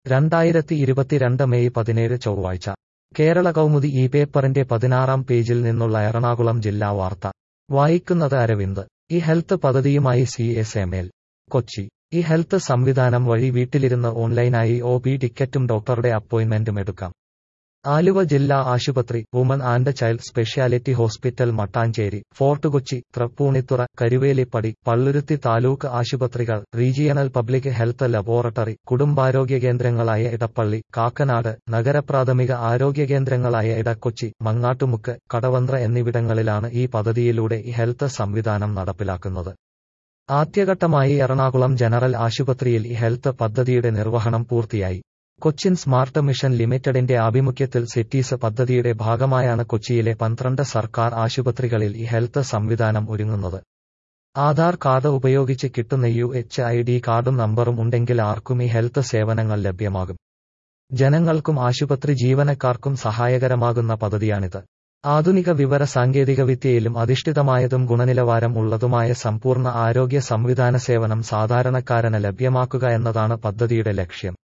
രണ്ടായിരത്തി ഇരുപത്തിരണ്ട് മെയ് പതിനേഴ് ചൊവ്വാഴ്ച കേരള കൗമുദി ഈ പേപ്പറിന്റെ പതിനാറാം പേജിൽ നിന്നുള്ള എറണാകുളം ജില്ലാ വാർത്ത വായിക്കുന്നത് അരവിന്ദ് ഈ ഹെൽത്ത് പദ്ധതിയുമായി C S M L Kochi E health സംവിധാനം വഴി വീട്ടിലിരുന്ന് ഓൺലൈനായി ഒ പി ടിക്കറ്റും ഡോക്ടറുടെ അപ്പോയിന്റ്മെന്റും എടുക്കാം ആലുവ ജില്ലാ ആശുപത്രി woman and child speciality hospital Mattancherry Fort Kochi Tripunithura Karuvelippady Palluruthy taluk ആശുപത്രികൾ റീജിയണൽ പബ്ലിക് ഹെൽത്ത് ലബോറട്ടറി കുടുംബാരോഗ്യ കേന്ദ്രങ്ങളായ ഇടപ്പള്ളി കാക്കനാട് നഗരപ്രാഥമിക ആരോഗ്യ കേന്ദ്രങ്ങളായ ഇടക്കൊച്ചി മങ്ങാട്ടുമുക്ക് കടവന്ത്ര എന്നിവിടങ്ങളിലാണ് ഈ പദ്ധതിയിലൂടെ ഈ ഹെൽത്ത് സംവിധാനം നടപ്പിലാക്കുന്നത് ആദ്യഘട്ടമായി എറണാകുളം ജനറൽ ആശുപത്രിയിൽ ഈ ഹെൽത്ത് പദ്ധതിയുടെ നിർവഹണം പൂർത്തിയായി കൊച്ചിൻ സ്മാർട്ട് മിഷൻ ലിമിറ്റഡിന്റെ ആഭിമുഖ്യത്തിൽ സിറ്റീസ് പദ്ധതിയുടെ ഭാഗമായാണ് കൊച്ചിയിലെ പന്ത്രണ്ട് സർക്കാർ ആശുപത്രികളിൽ ഈ ഹെൽത്ത് സംവിധാനം ഒരുങ്ങുന്നത് ആധാർ കാർഡ് ഉപയോഗിച്ച് കിട്ടുന്ന യു എച്ച് ഐ ഡി കാർഡും നമ്പറും ഉണ്ടെങ്കിൽ ആർക്കും ഈ ഹെൽത്ത് സേവനങ്ങൾ ലഭ്യമാകും ജനങ്ങൾക്കും ആശുപത്രി ജീവനക്കാർക്കും സഹായകരമാകുന്ന പദ്ധതിയാണിത് ആധുനിക വിവര സാങ്കേതികവിദ്യയിലും അധിഷ്ഠിതമായതും ഗുണനിലവാരം ഉള്ളതുമായ സമ്പൂർണ്ണ ആരോഗ്യ സംവിധാന സേവനം സാധാരണക്കാരന് ലഭ്യമാക്കുക എന്നതാണ് പദ്ധതിയുടെ ലക്ഷ്യം